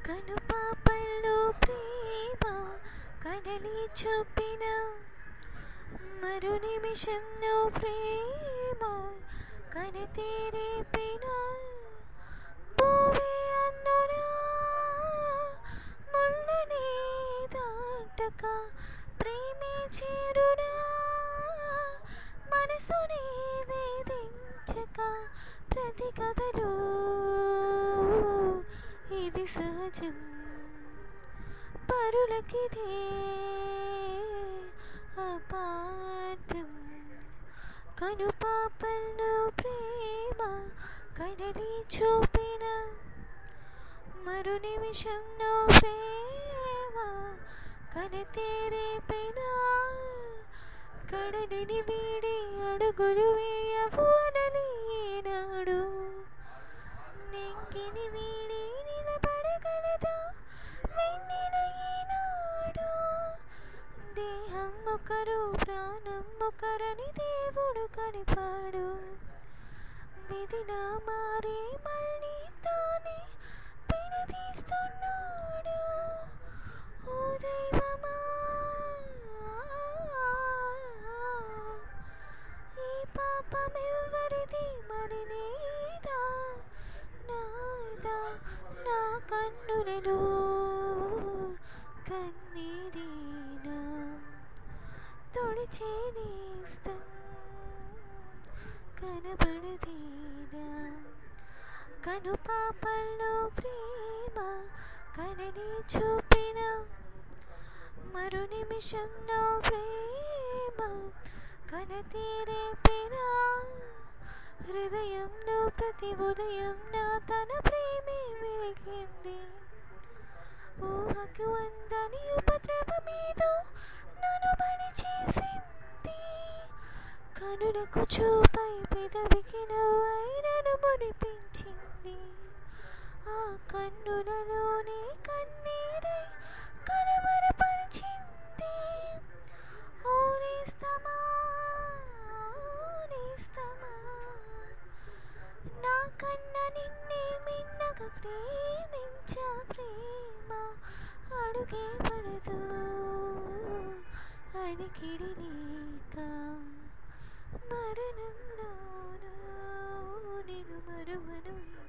కను పాపల్లో ప్రేమ కదలి చూపిన మరు నిమిషంలో ప్రేమ కనతీరేపిన పూవే అందునా ముళ్ళనే దాటక ప్రేమే చేరునా మనసుని వేధించక ప్రతి కథలో ఇది సహజం పరులకిదే అపార్థం కను పాపల్లో ప్రేమ కడలి చూపిన మరు నిమిషంలో ప్రేమ కనతీరేపిన కడలిని వీడి అడుగులు వేయబోనలేనాడు నెంగిని వీడి నిలబడగలదా వెన్నెల ఈనాడు దేహం ఒకరు ప్రాణం ఒకరని దేవుడు కనిపాడు విధిలా మారి మళ్ళీ తానే పిడదీస్తున్నాడు ఓ దైవమా ఈ పాపం ఎవరిది మరి నీదా నాదా నా కన్నులలో కన్నీరేనా తొడిచే నేస్తం కనబడదేనా కను పాపల్లో ప్రేమ కనని చూపిన మరు నిమిషంలో ప్రేమ కనతీరేపిన హృదయంలో ప్రతి ఉదయం నా తన ప్రేమే వెలిగింది ఊహకు అందని ఉపద్రవమేదో నన్ను బడి చేసింది కనులకు చూపై పెదవికి నవ్వై నన్ను మురిపించింది ఆ కన్నులలోనే కన్నీరై కలవరపరిచింది ఓ నేస్తమా నేస్తమా నా కన్న నిన్నే మిన్నగా ప్రేమించా ప్రేమ అడుగే పడదు అది కిడిలేక మరణంలోనూ నేను మరువను